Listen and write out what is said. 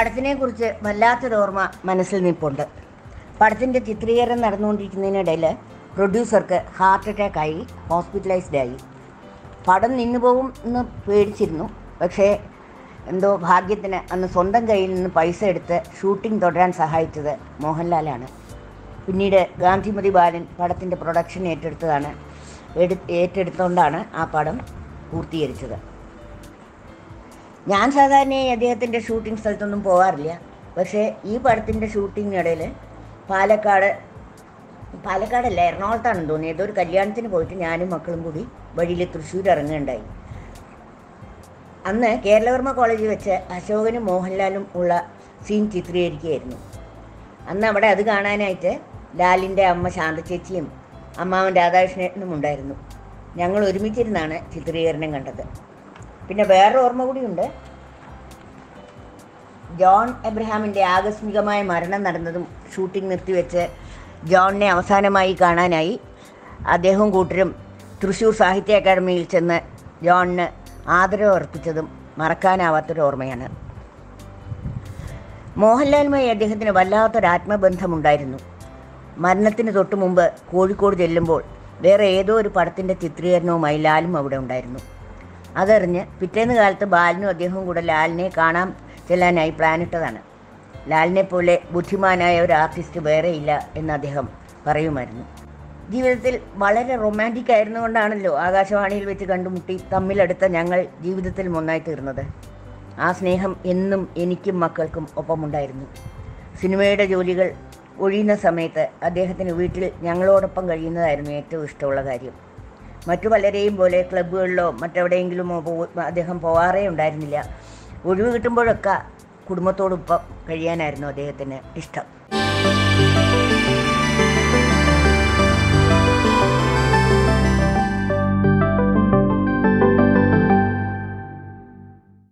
പടത്തിനെക്കുറിച്ച് വല്ലാത്തൊരു ഓർമ്മ മനസ്സിൽ നിൽപ്പുണ്ട് പടത്തിൻ്റെ ചിത്രീകരണം നടന്നുകൊണ്ടിരിക്കുന്നതിനിടയിൽ പ്രൊഡ്യൂസർക്ക് ഹാർട്ട് അറ്റാക്കായി ഹോസ്പിറ്റലൈസ്ഡ് ആയി പടം നിന്നു പോകും എന്ന് പേടിച്ചിരുന്നു പക്ഷേ എന്തോ ഭാഗ്യത്തിന് അന്ന് സ്വന്തം കയ്യിൽ നിന്ന് പൈസ എടുത്ത് ഷൂട്ടിംഗ് തുടരാൻ സഹായിച്ചത് മോഹൻലാലാണ് പിന്നീട് ഗാന്ധിമതി ബാലൻ പടത്തിൻ്റെ പ്രൊഡക്ഷൻ ഏറ്റെടുത്തതാണ് എടു ഏറ്റെടുത്തുകൊണ്ടാണ് ആ പടം പൂർത്തീകരിച്ചത് ഞാൻ സാധാരണയായി അദ്ദേഹത്തിൻ്റെ ഷൂട്ടിംഗ് സ്ഥലത്തൊന്നും പോകാറില്ല പക്ഷേ ഈ പടത്തിൻ്റെ ഷൂട്ടിങ്ങിനിടയിൽ പാലക്കാട് പാലക്കാടല്ല എറണാകുളത്താണെന്ന് തോന്നി ഏതോ ഒരു കല്യാണത്തിന് പോയിട്ട് ഞാനും മക്കളും കൂടി വഴിയിൽ തൃശ്ശൂർ ഇറങ്ങുകയുണ്ടായി അന്ന് കേരളവർമ്മ കോളേജിൽ വെച്ച് അശോകനും മോഹൻലാലും ഉള്ള സീൻ ചിത്രീകരിക്കുകയായിരുന്നു അന്ന് അവിടെ അത് കാണാനായിട്ട് ലാലിൻ്റെ അമ്മ ശാന്ത ചേച്ചിയും അമ്മാവൻ രാധാകൃഷ്ണനും ഉണ്ടായിരുന്നു ഞങ്ങൾ ഒരുമിച്ചിരുന്നാണ് ചിത്രീകരണം കണ്ടത് പിന്നെ വേറൊരു ഓർമ്മ കൂടിയുണ്ട് ജോൺ എബ്രഹാമിൻ്റെ ആകസ്മികമായ മരണം നടന്നതും ഷൂട്ടിംഗ് നിർത്തിവെച്ച് ജോണിനെ അവസാനമായി കാണാനായി അദ്ദേഹവും കൂട്ടരും തൃശ്ശൂർ സാഹിത്യ അക്കാദമിയിൽ ചെന്ന് ജോണിന് ആദരവ് അർപ്പിച്ചതും മറക്കാനാവാത്തൊരു ഓർമ്മയാണ് മോഹൻലാലുമായി അദ്ദേഹത്തിന് വല്ലാത്തൊരു ആത്മബന്ധമുണ്ടായിരുന്നു മരണത്തിന് തൊട്ടു മുമ്പ് കോഴിക്കോട് ചെല്ലുമ്പോൾ വേറെ ഏതോ ഒരു പടത്തിൻ്റെ ചിത്രീകരണവുമായി ലാലും അവിടെ ഉണ്ടായിരുന്നു അതറിഞ്ഞ് പിറ്റേന്ന് കാലത്ത് ബാലനും അദ്ദേഹവും കൂടെ ലാലിനെ കാണാൻ ചെല്ലാനായി പ്ലാനിട്ടതാണ് ലാലിനെ പോലെ ബുദ്ധിമാനായ ഒരു ആർട്ടിസ്റ്റ് വേറെയില്ല എന്ന് അദ്ദേഹം പറയുമായിരുന്നു ജീവിതത്തിൽ വളരെ റൊമാൻറ്റിക് ആയിരുന്നുകൊണ്ടാണല്ലോ ആകാശവാണിയിൽ വെച്ച് കണ്ടുമുട്ടി തമ്മിലെടുത്ത ഞങ്ങൾ ജീവിതത്തിൽ ഒന്നായി തീർന്നത് ആ സ്നേഹം എന്നും എനിക്കും മക്കൾക്കും ഒപ്പമുണ്ടായിരുന്നു സിനിമയുടെ ജോലികൾ ഒഴിയുന്ന സമയത്ത് അദ്ദേഹത്തിന് വീട്ടിൽ ഞങ്ങളോടൊപ്പം കഴിയുന്നതായിരുന്നു ഏറ്റവും ഇഷ്ടമുള്ള കാര്യം മറ്റു പലരെയും പോലെ ക്ലബ്ബുകളിലോ മറ്റെവിടെയെങ്കിലുമോ പോ അദ്ദേഹം പോകാറേ ഉണ്ടായിരുന്നില്ല ഒഴിവ് കിട്ടുമ്പോഴൊക്കെ കുടുംബത്തോടൊപ്പം കഴിയാനായിരുന്നു അദ്ദേഹത്തിന് ഇഷ്ടം